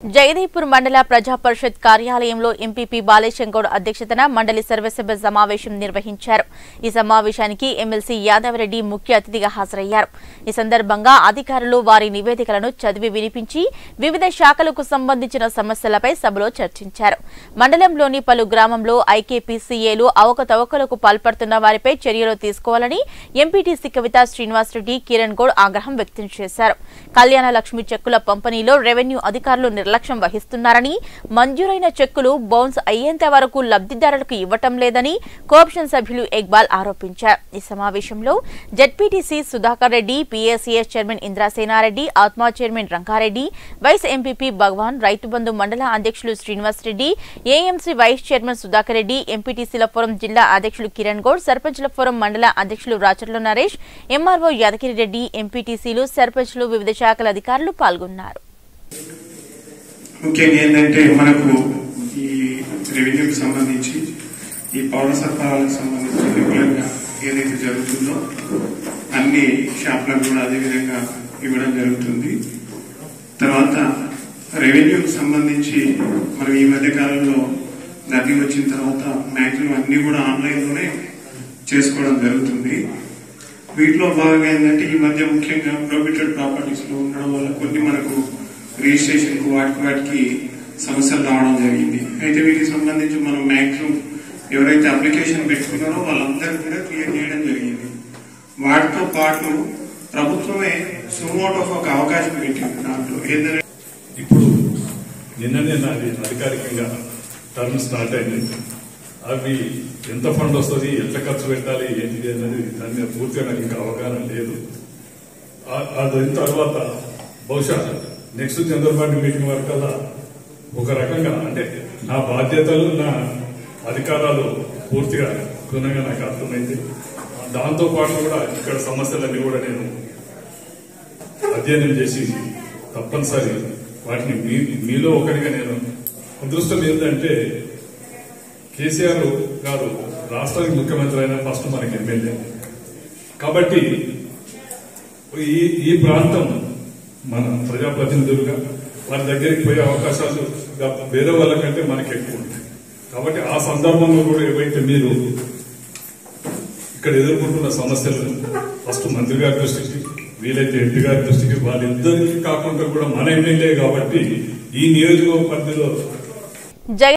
జగదీపూర్ మండల ప్రజా పరిషత్ కార్యాలయంలో ఎంపీపీ బాలేశంగౌడ్ అధ్యక్షతన మండలి సర్వసభ్య సమావేశం నిర్వహించారు ఈ సమావేశానికి ఎమ్మెల్సీ యాదవరెడ్డి ముఖ్య అతిథిగా హాజరయ్యారు ఈ సందర్భంగా అధికారులు వారి నివేదికలను చదివి వినిపించి వివిధ శాఖలకు సంబంధించిన సమస్యలపై సభలో చర్చించారు మండలంలోని పలు గ్రామంలో ఐకేపీసీఏలు అవకతవకలకు పాల్పడుతున్న వారిపై చర్యలు తీసుకోవాలని ఎంపీటీసీ కవిత శ్రీనివాసరెడ్డి కిరణ్ గౌడ్ ఆగ్రహం వ్యక్తం చేశారు కళ్యాణ లక్ష్మి చెక్కుల పంపిణీలో రెవెన్యూ అధికారులు నిర్లక్ష్యం వహిస్తున్నారని మంజూరైన చెక్కులు బౌన్స్ అయ్యేంత వరకు లబ్దిదారులకు ఇవ్వటం లేదని కోఆప్షన్ సభ్యులు ఇక్బాల్ ఆరోపించారు ఈ సమావేశంలో ZPTC Sudhakar Reddy PACS chairman Indrasena Reddy ATMA chairman Ranga Reddy vice MPP Bhagavan Rythu Bandhu మండల అధ్యక్షులు Srinivas Reddy AMC vice chairman Sudhakar Reddy ఎంపీటీసీల ఫోరం జిల్లా అధ్యక్షులు కిరణ్ గౌడ్ సర్పంచ్ల ఫోరం మండల అధ్యక్షులు రాచర్ల నరేష్ ఎంఆర్ఓ యాదగిరి రెడ్డి ఎంపీటీసీలు సర్పంచ్లు వివిధ శాఖల అధికారులు పాల్గొన్నారు ముఖ్యంగా ఏంటంటే మనకు ఈ రెవెన్యూకి సంబంధించి ఈ పౌర సరఫరాలకు సంబంధించి రెగ్యులర్ గా ఏదైతే జరుగుతుందో అన్ని షాపులకు కూడా అదే విధంగా ఇవ్వడం జరుగుతుంది తర్వాత రెవెన్యూకి సంబంధించి మనం ఈ మధ్య కాలంలో నది వచ్చిన తర్వాత మ్యాక్సిమం అన్ని కూడా ఆన్లైన్ లోనే చేసుకోవడం జరుగుతుంది వీటిలో భాగంగా ఏంటంటే ఈ మధ్య ముఖ్యంగా ప్రొహిబిటెడ్ ప్రాపర్టీస్ లో ఉండడం వల్ల కొన్ని మనకు రిజిస్ట్రేషన్ కు వాటికి వాటికి సమస్యలు రావడం జరిగింది అయితే వీటికి సంబంధించి మనం మ్యాక్సిమం ఎవరైతే అప్లికేషన్ పెట్టుకున్నారో వాళ్ళందరూ కూడా క్లియర్ చేయడం జరిగింది వాటితో పాటు ప్రభుత్వమే సుమోటో ఒక అవకాశం పెట్టింది దాంట్లో ఏంటంటే ఇప్పుడు నిన్ననే నాది అధికారికంగా టర్మ్ స్టార్ట్ అయింది అవి ఎంత ఫండ్ వస్తుంది ఎంత ఖర్చు పెట్టాలి ఏంటిది అనేది దాని మీద పూర్తిగా నాకు ఇంకా అవగాహన లేదు ఆ- అది తర్వాత బహుశా నెక్స్ట్ చంద్రబాబు మీటింగ్ వరకల్లా ఒక రకంగా అంటే నా బాధ్యతలు నా అధికారాలు పూర్తిగా క్షుణ్ణంగా నాకు అర్థమైంది దాంతో పాటు కూడా ఇక్కడ సమస్యలన్నీ కూడా నేను అధ్యయనం చేసి తప్పనిసరి వాటిని మీ మీలో ఒకటిగా నేను అదృష్టం ఏంటంటే కేసీఆర్ గారు రాష్ట్రానికి ముఖ్యమంత్రి అయిన ఫస్ట్ మనకి ఎమ్మెల్యే కాబట్టి ఈ ఈ ప్రాంతం మన ప్రజాప్రతినిధులుగా వారి దగ్గరికి పోయే అవకాశాలు గా- వేరే వాళ్ళకంటే మనకి ఎక్కువ ఉంటాయి కాబట్టి ఆ సందర్భంలో కూడా ఏవైతే మీరు ఇక్కడ ఎదుర్కొంటున్న సమస్యలు ఫస్ట్ మంత్రి గారి దృష్టికి వీలైతే ఎంపీ గారి దృష్టికి వాళ్ళిద్దరికీ కాకుండా కూడా మన ఎమ్మెల్యే కాబట్టి ఈ నియోజకవర్గ పరిధిలో జగ